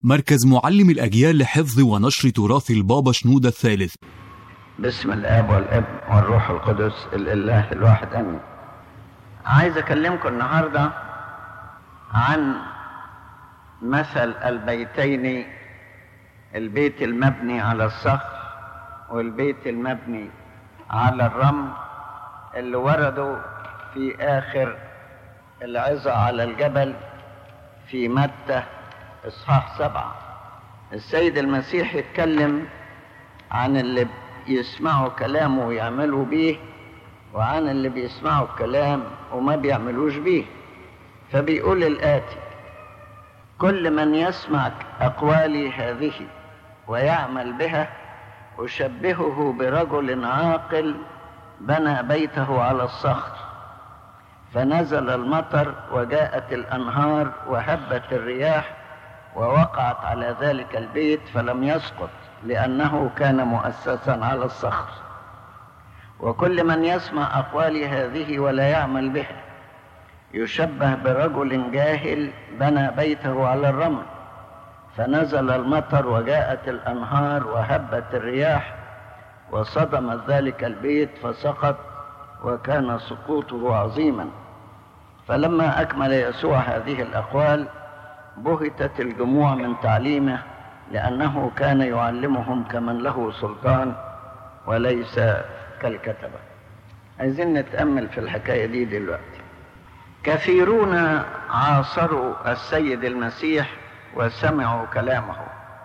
مركز معلم الأجيال لحفظ ونشر تراث البابا شنودة الثالث باسم الاب والابن والروح القدس الاله الواحد امين عايز اكلمكم النهارده عن مثل البيتين البيت المبني على الصخر والبيت المبني على الرمل اللي وردوا في اخر العظة على الجبل في متى اصحاح سبعة السيد المسيح يتكلم عن اللي يسمعوا كلامه ويعملوا بيه وعن اللي بيسمعوا الكلام وما بيعملوش بيه فبيقول الآتي كل من يسمع أقوالي هذه ويعمل بها أشبهه برجل عاقل بنى بيته على الصخر فنزل المطر وجاءت الأنهار وهبت الرياح ووقعت على ذلك البيت فلم يسقط لأنه كان مؤسسا على الصخر وكل من يسمع أقوالي هذه ولا يعمل بها يشبه برجل جاهل بنى بيته على الرمل فنزل المطر وجاءت الأنهار وهبت الرياح وصدمت ذلك البيت فسقط وكان سقوطه عظيما فلما أكمل يسوع هذه الأقوال بهتت الجموع من تعليمه لأنه كان يعلمهم كمن له سلطان وليس كالكتبة عايزين نتأمل في الحكاية دي دلوقتي كثيرون عاصروا السيد المسيح وسمعوا كلامه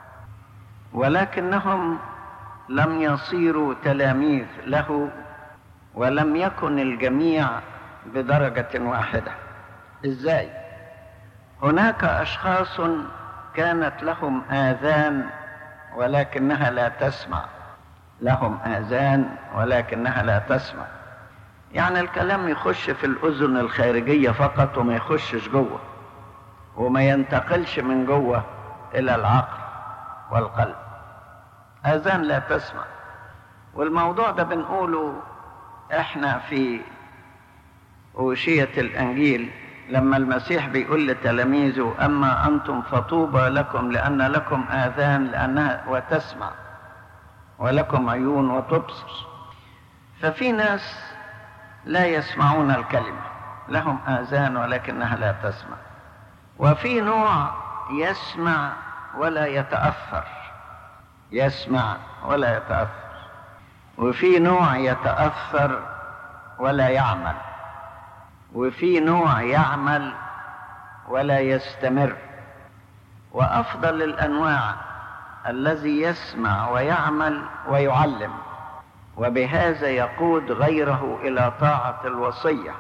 ولكنهم لم يصيروا تلاميذ له ولم يكن الجميع بدرجة واحدة ازاي هناك اشخاص كانت لهم آذان ولكنها لا تسمع لهم آذان ولكنها لا تسمع يعني الكلام يخش في الأذن الخارجية فقط وما يخشش جوه وما ينتقلش من جوه إلى العقل والقلب آذان لا تسمع والموضوع ده بنقوله احنا في أوشية الأنجيل لما المسيح بيقول لتلاميذه أما أنتم فطوبى لكم لأن لكم آذان لأنها وتسمع ولكم عيون وتبصر ففي ناس لا يسمعون الكلمة لهم آذان ولكنها لا تسمع وفي نوع يسمع ولا يتأثر يسمع ولا يتأثر وفي نوع يتأثر ولا يعمل وفي نوع يعمل ولا يستمر وافضل الانواع الذي يسمع ويعمل ويعلم وبهذا يقود غيره الى طاعه الوصيه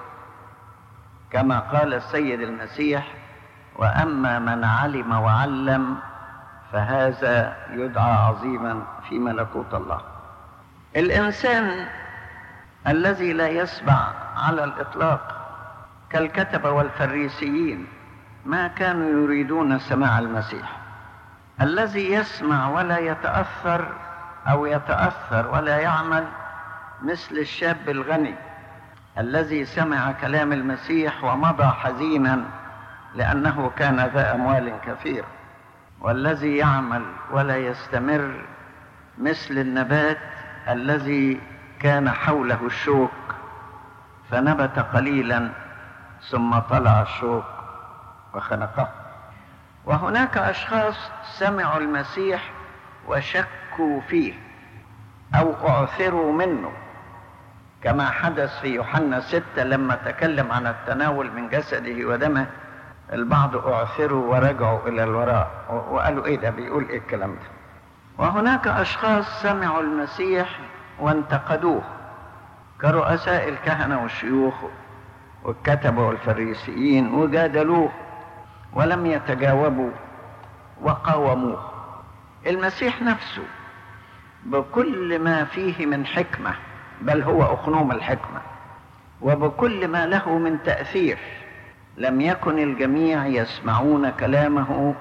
كما قال السيد المسيح واما من علم وعلم فهذا يدعى عظيما في ملكوت الله الانسان الذي لا يسمع على الاطلاق كالكتبة والفريسيين ما كانوا يريدون سماع المسيح الذي يسمع ولا يتأثر أو يتأثر ولا يعمل مثل الشاب الغني الذي سمع كلام المسيح ومضى حزينا لأنه كان ذا أموال كثيرة والذي يعمل ولا يستمر مثل النبات الذي كان حوله الشوك فنبت قليلا ثم طلع الشوك وخنقه وهناك اشخاص سمعوا المسيح وشكوا فيه او اعثروا منه كما حدث في يوحنا ستة لما تكلم عن التناول من جسده ودمه البعض اعثروا ورجعوا الى الوراء وقالوا ايه ده بيقول ايه الكلام ده وهناك اشخاص سمعوا المسيح وانتقدوه كرؤساء الكهنه والشيوخ والكتبة والفريسيين وجادلوه ولم يتجاوبوا وقاوموه المسيح نفسه بكل ما فيه من حكمة بل هو أخنوم الحكمة وبكل ما له من تأثير لم يكن الجميع يسمعون كلامه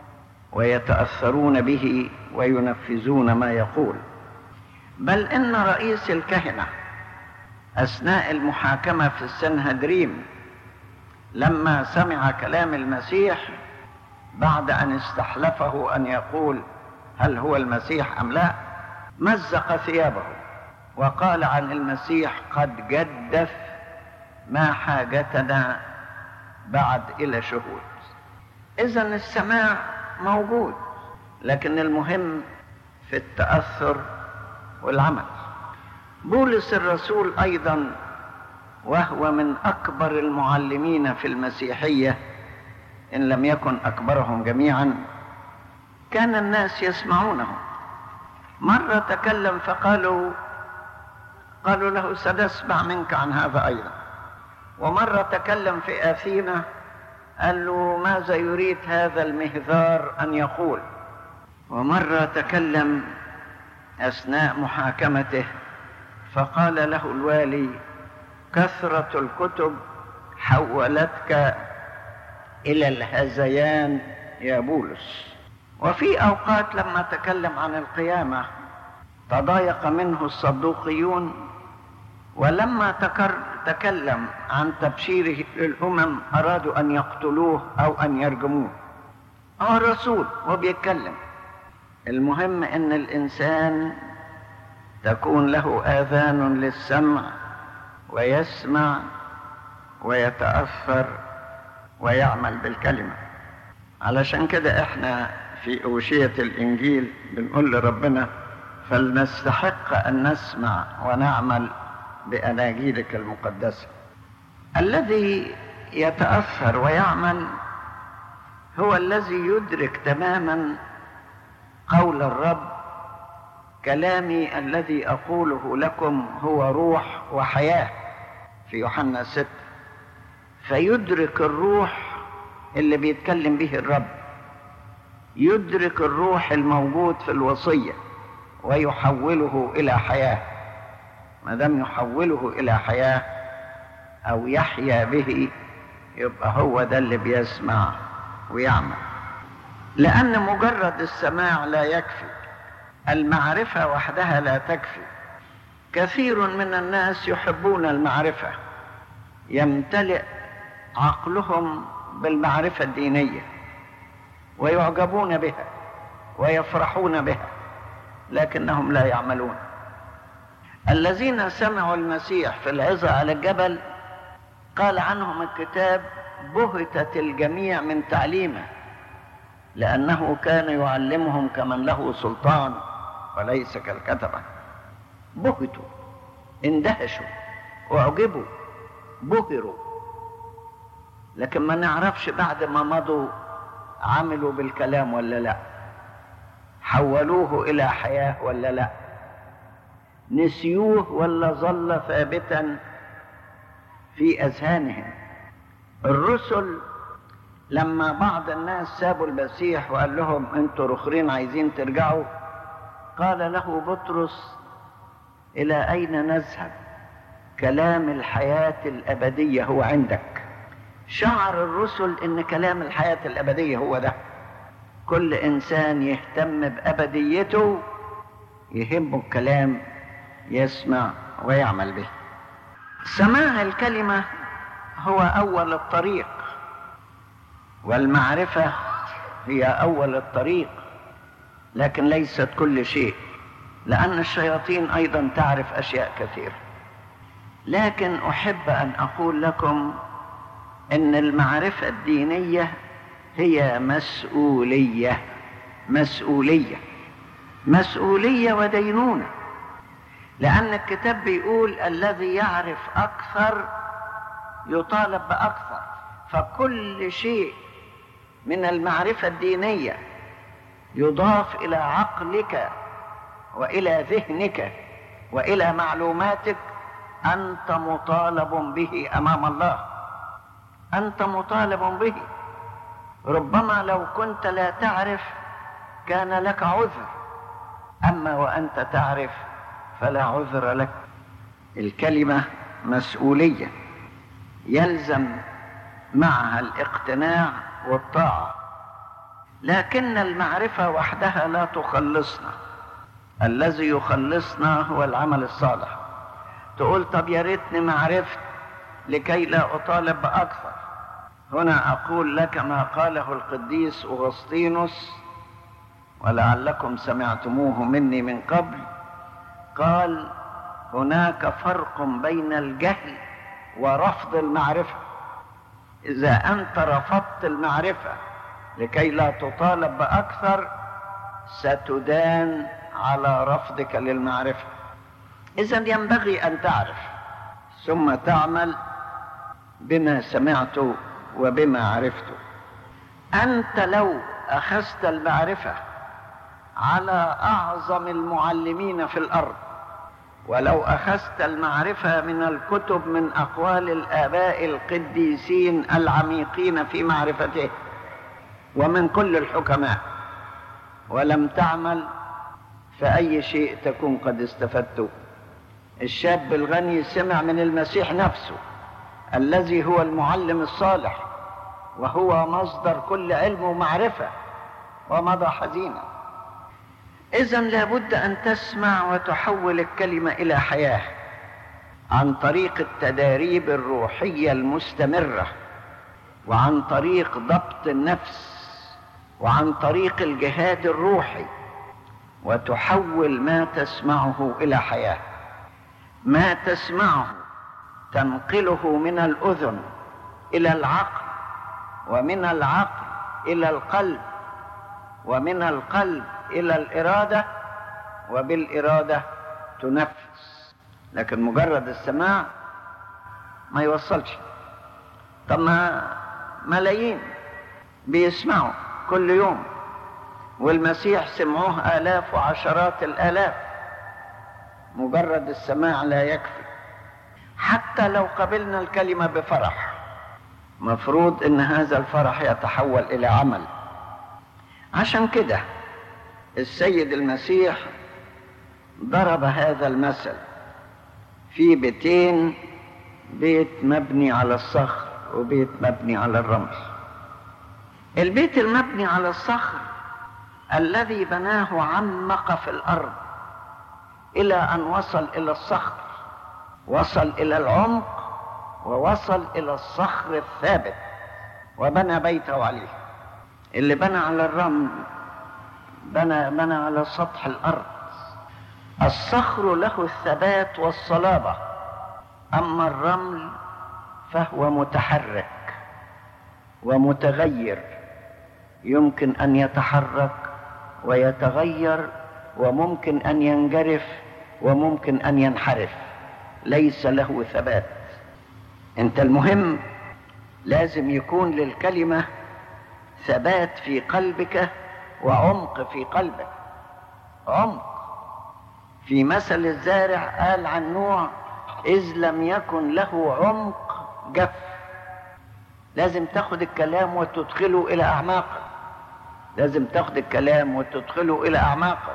ويتأثرون به وينفذون ما يقول بل إن رئيس الكهنة أثناء المحاكمة في السنهدريم لما سمع كلام المسيح بعد ان استحلفه ان يقول هل هو المسيح ام لا مزق ثيابه وقال عن المسيح قد جدف ما حاجتنا بعد الى شهود اذا السماع موجود لكن المهم في التاثر والعمل بولس الرسول ايضا وهو من اكبر المعلمين في المسيحيه ان لم يكن اكبرهم جميعا كان الناس يسمعونه مره تكلم فقالوا قالوا له سنسمع منك عن هذا ايضا ومره تكلم في اثينا قال له ماذا يريد هذا المهذار ان يقول ومره تكلم اثناء محاكمته فقال له الوالي كثره الكتب حولتك الى الهذيان يا بولس وفي اوقات لما تكلم عن القيامه تضايق منه الصدوقيون ولما تكر تكلم عن تبشيره للامم ارادوا ان يقتلوه او ان يرجموه هو الرسول وبيتكلم المهم ان الانسان تكون له اذان للسمع ويسمع ويتاثر ويعمل بالكلمه علشان كده احنا في اوشيه الانجيل بنقول لربنا فلنستحق ان نسمع ونعمل باناجيلك المقدسه الذي يتاثر ويعمل هو الذي يدرك تماما قول الرب كلامي الذي اقوله لكم هو روح وحياه في يوحنا 6 فيدرك الروح اللي بيتكلم به الرب يدرك الروح الموجود في الوصيه ويحوله الى حياه ما دام يحوله الى حياه او يحيا به يبقى هو ده اللي بيسمع ويعمل لان مجرد السماع لا يكفي المعرفه وحدها لا تكفي كثير من الناس يحبون المعرفه يمتلئ عقلهم بالمعرفه الدينيه ويعجبون بها ويفرحون بها لكنهم لا يعملون الذين سمعوا المسيح في العظة على الجبل قال عنهم الكتاب بهتت الجميع من تعليمه لأنه كان يعلمهم كمن له سلطان وليس كالكتبة بهتوا اندهشوا اعجبوا بهروا لكن ما نعرفش بعد ما مضوا عملوا بالكلام ولا لا حولوه الى حياه ولا لا نسيوه ولا ظل ثابتا في اذهانهم الرسل لما بعض الناس سابوا المسيح وقال لهم انتوا رخرين عايزين ترجعوا قال له بطرس الى اين نذهب كلام الحياه الابديه هو عندك شعر الرسل ان كلام الحياه الابديه هو ده كل انسان يهتم بابديته يهمه الكلام يسمع ويعمل به سماع الكلمه هو اول الطريق والمعرفه هي اول الطريق لكن ليست كل شيء لان الشياطين ايضا تعرف اشياء كثيره لكن احب ان اقول لكم ان المعرفه الدينيه هي مسؤوليه مسؤوليه مسؤوليه ودينونه لان الكتاب بيقول الذي يعرف اكثر يطالب باكثر فكل شيء من المعرفه الدينيه يضاف الى عقلك والى ذهنك والى معلوماتك انت مطالب به امام الله انت مطالب به ربما لو كنت لا تعرف كان لك عذر اما وانت تعرف فلا عذر لك الكلمه مسؤوليه يلزم معها الاقتناع والطاعه لكن المعرفه وحدها لا تخلصنا الذي يخلصنا هو العمل الصالح تقول طب يا ريتني ما عرفت لكي لا اطالب باكثر هنا أقول لك ما قاله القديس أغسطينوس ولعلكم سمعتموه مني من قبل قال هناك فرق بين الجهل ورفض المعرفة إذا أنت رفضت المعرفة لكي لا تطالب بأكثر ستدان على رفضك للمعرفة إذا ينبغي أن تعرف ثم تعمل بما سمعت وبما عرفت أنت لو أخذت المعرفة على أعظم المعلمين في الأرض ولو أخذت المعرفة من الكتب من أقوال الآباء القديسين العميقين في معرفته ومن كل الحكماء ولم تعمل فأي شيء تكون قد استفدته الشاب الغني سمع من المسيح نفسه الذي هو المعلم الصالح وهو مصدر كل علم ومعرفة ومضى حزينا إذا لابد أن تسمع وتحول الكلمة إلى حياة عن طريق التداريب الروحية المستمرة وعن طريق ضبط النفس وعن طريق الجهاد الروحي وتحول ما تسمعه إلى حياة ما تسمعه تنقله من الأذن إلى العقل ومن العقل إلى القلب ومن القلب إلى الإرادة وبالإرادة تنفذ لكن مجرد السماع ما يوصلش طب ما ملايين بيسمعوا كل يوم والمسيح سمعوه آلاف وعشرات الآلاف مجرد السماع لا يكفي حتى لو قبلنا الكلمة بفرح مفروض ان هذا الفرح يتحول الى عمل عشان كده السيد المسيح ضرب هذا المثل في بيتين بيت مبني على الصخر وبيت مبني على الرمل البيت المبني على الصخر الذي بناه عمق في الارض الى ان وصل الى الصخر وصل الى العمق ووصل الى الصخر الثابت وبنى بيته عليه اللي بنى على الرمل بنى بنى على سطح الارض الصخر له الثبات والصلابه اما الرمل فهو متحرك ومتغير يمكن ان يتحرك ويتغير وممكن ان ينجرف وممكن ان ينحرف ليس له ثبات انت المهم لازم يكون للكلمه ثبات في قلبك وعمق في قلبك عمق في مثل الزارع قال عن نوع اذ لم يكن له عمق جف لازم تاخد الكلام وتدخله الى اعماقك لازم تاخد الكلام وتدخله الى اعماقك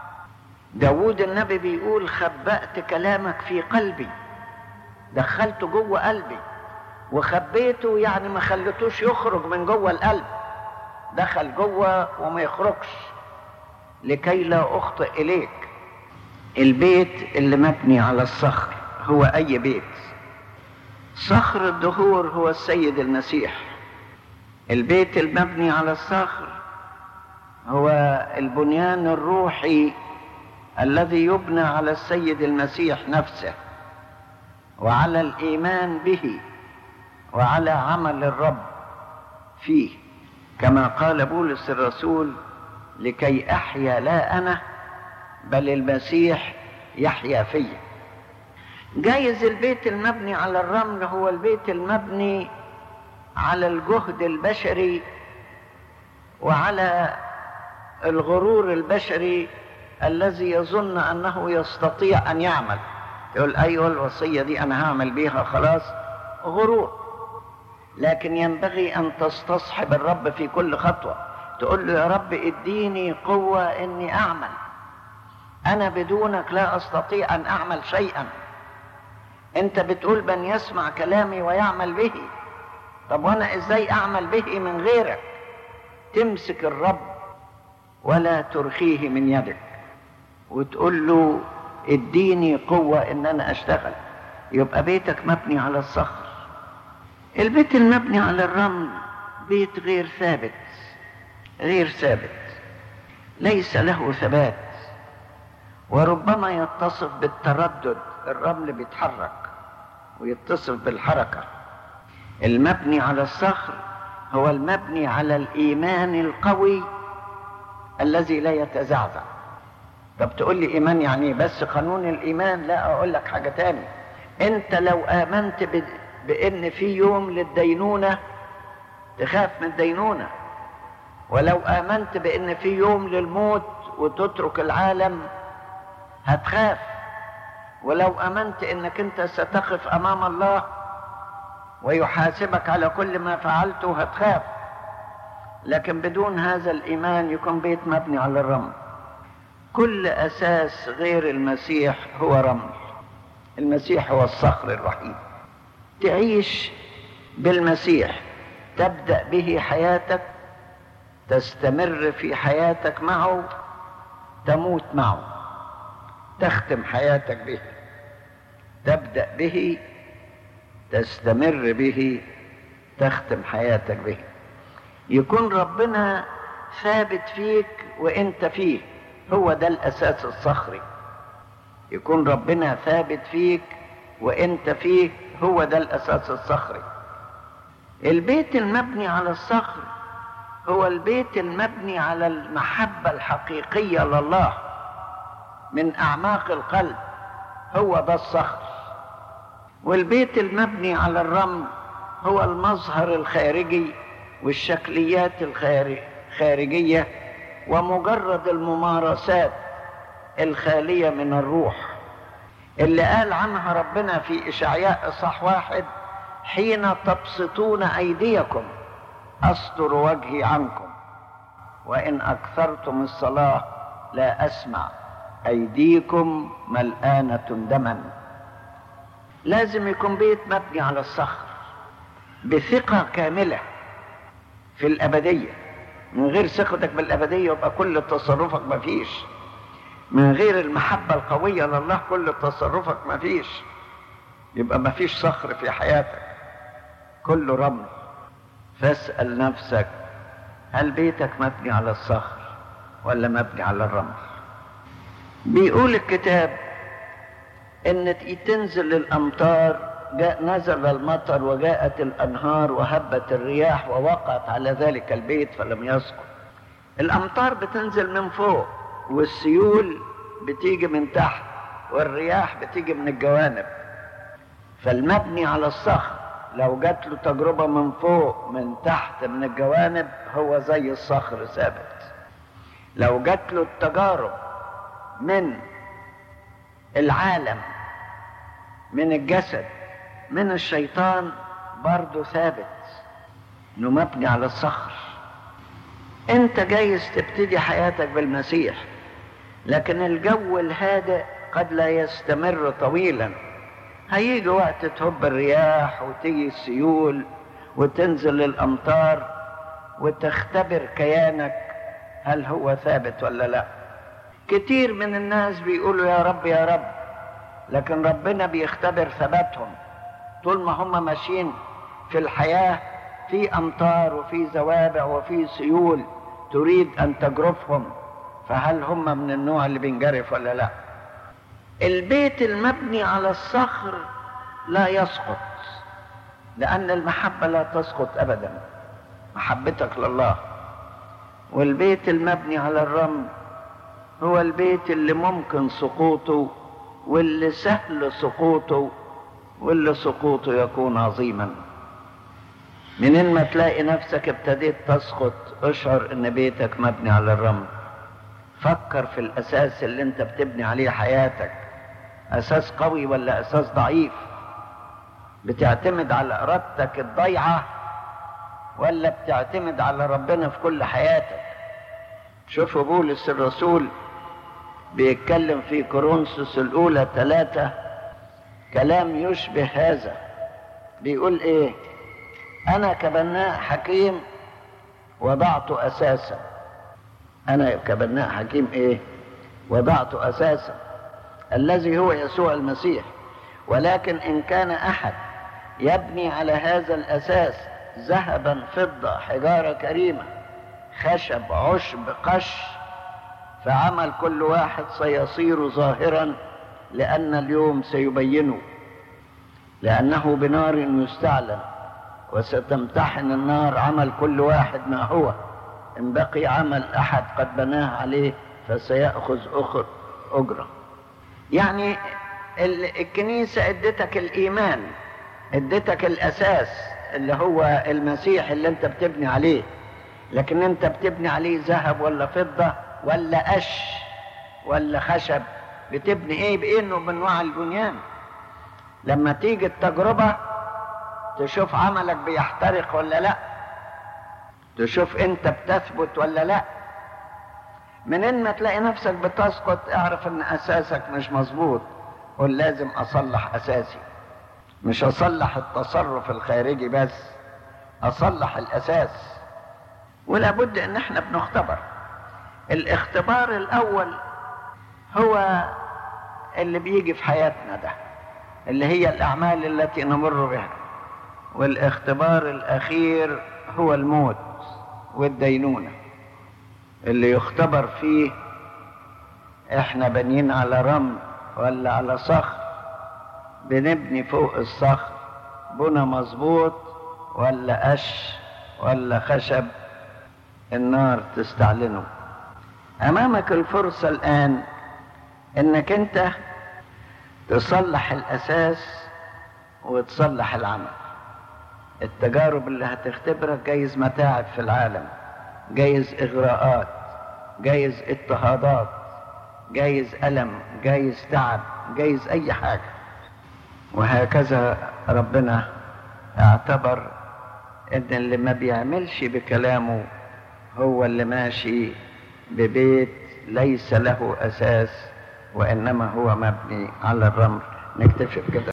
داود النبي بيقول خبأت كلامك في قلبي دخلته جوه قلبي وخبيته يعني ما خليتوش يخرج من جوه القلب دخل جوه وما يخرجش لكي لا اخطئ اليك البيت اللي مبني على الصخر هو اي بيت صخر الدهور هو السيد المسيح البيت المبني على الصخر هو البنيان الروحي الذي يبنى على السيد المسيح نفسه وعلى الايمان به وعلى عمل الرب فيه كما قال بولس الرسول لكي احيا لا انا بل المسيح يحيا فيا جايز البيت المبني على الرمل هو البيت المبني على الجهد البشري وعلى الغرور البشري الذي يظن انه يستطيع ان يعمل يقول ايوه الوصيه دي انا هعمل بيها خلاص غرور لكن ينبغي ان تستصحب الرب في كل خطوه تقول له يا رب اديني قوه اني اعمل انا بدونك لا استطيع ان اعمل شيئا انت بتقول من يسمع كلامي ويعمل به طب وانا ازاي اعمل به من غيرك تمسك الرب ولا ترخيه من يدك وتقول له اديني قوة ان انا اشتغل يبقى بيتك مبني على الصخر البيت المبني على الرمل بيت غير ثابت غير ثابت ليس له ثبات وربما يتصف بالتردد الرمل بيتحرك ويتصف بالحركة المبني على الصخر هو المبني على الإيمان القوي الذي لا يتزعزع طب تقول لي إيمان يعني إيه؟ بس قانون الإيمان لا أقول لك حاجة تاني أنت لو آمنت ب... بأن في يوم للدينونة تخاف من الدينونة ولو آمنت بأن في يوم للموت وتترك العالم هتخاف ولو امنت انك انت ستقف امام الله ويحاسبك على كل ما فعلته هتخاف لكن بدون هذا الايمان يكون بيت مبني على الرمل كل اساس غير المسيح هو رمل المسيح هو الصخر الوحيد تعيش بالمسيح تبدا به حياتك تستمر في حياتك معه تموت معه تختم حياتك به تبدا به تستمر به تختم حياتك به يكون ربنا ثابت فيك وانت فيه هو ده الاساس الصخري يكون ربنا ثابت فيك وانت فيه هو ده الاساس الصخري البيت المبني على الصخر هو البيت المبني على المحبه الحقيقيه لله من اعماق القلب هو ده الصخر والبيت المبني على الرمل هو المظهر الخارجي والشكليات الخارجيه ومجرد الممارسات الخاليه من الروح اللي قال عنها ربنا في اشعياء اصح واحد حين تبسطون ايديكم استر وجهي عنكم وان اكثرتم الصلاه لا اسمع أيديكم ملآنة دما لازم يكون بيت مبني على الصخر بثقة كاملة في الأبدية من غير ثقتك بالأبدية يبقى كل تصرفك مفيش من غير المحبة القوية لله كل تصرفك مفيش يبقى مفيش صخر في حياتك كله رمل فاسأل نفسك هل بيتك مبني على الصخر ولا مبني على الرمل بيقول الكتاب ان تنزل الامطار جاء نزل المطر وجاءت الانهار وهبت الرياح ووقعت على ذلك البيت فلم يسقط الامطار بتنزل من فوق والسيول بتيجي من تحت والرياح بتيجي من الجوانب فالمبني على الصخر لو جات له تجربة من فوق من تحت من الجوانب هو زي الصخر ثابت لو جات له التجارب من العالم من الجسد من الشيطان برضه ثابت انه مبني على الصخر انت جايز تبتدي حياتك بالمسيح لكن الجو الهادئ قد لا يستمر طويلا هيجي وقت تهب الرياح وتيجي السيول وتنزل الامطار وتختبر كيانك هل هو ثابت ولا لا كتير من الناس بيقولوا يا رب يا رب لكن ربنا بيختبر ثباتهم طول ما هم ماشيين في الحياة في أمطار وفي زوابع وفي سيول تريد أن تجرفهم فهل هم من النوع اللي بينجرف ولا لا البيت المبني على الصخر لا يسقط لأن المحبة لا تسقط أبدا محبتك لله والبيت المبني على الرمل هو البيت اللي ممكن سقوطه واللي سهل سقوطه واللي سقوطه يكون عظيما منين ما تلاقي نفسك ابتديت تسقط اشعر ان بيتك مبني على الرمل فكر في الاساس اللي انت بتبني عليه حياتك اساس قوي ولا اساس ضعيف بتعتمد على ارادتك الضيعه ولا بتعتمد على ربنا في كل حياتك شوفوا بولس الرسول بيتكلم في كورنثوس الأولى ثلاثة كلام يشبه هذا بيقول إيه أنا كبناء حكيم وضعت أساسا أنا كبناء حكيم إيه وضعت أساسا الذي هو يسوع المسيح ولكن إن كان أحد يبني على هذا الأساس ذهبا فضة حجارة كريمة خشب عشب قش فعمل كل واحد سيصير ظاهرا لأن اليوم سيبينه لأنه بنار يستعلن وستمتحن النار عمل كل واحد ما هو إن بقي عمل أحد قد بناه عليه فسيأخذ أخر أجرة يعني الكنيسة ادتك الإيمان ادتك الأساس اللي هو المسيح اللي انت بتبني عليه لكن انت بتبني عليه ذهب ولا فضة ولا قش ولا خشب بتبني ايه بايه من انواع البنيان لما تيجي التجربة تشوف عملك بيحترق ولا لا تشوف انت بتثبت ولا لا منين ما تلاقي نفسك بتسقط اعرف ان اساسك مش مظبوط قول لازم اصلح اساسي مش اصلح التصرف الخارجي بس اصلح الاساس ولا بد ان احنا بنختبر الاختبار الاول هو اللي بيجي في حياتنا ده اللي هي الاعمال التي نمر بها والاختبار الاخير هو الموت والدينونه اللي يختبر فيه احنا بنين على رمل ولا على صخر بنبني فوق الصخر بنى مظبوط ولا قش ولا خشب النار تستعلنه امامك الفرصه الان انك انت تصلح الاساس وتصلح العمل التجارب اللي هتختبرك جايز متاعب في العالم جايز اغراءات جايز اضطهادات جايز الم جايز تعب جايز اي حاجه وهكذا ربنا اعتبر ان اللي ما بيعملش بكلامه هو اللي ماشي ببيت ليس له اساس وانما هو مبني على الرمل نكتفي بكده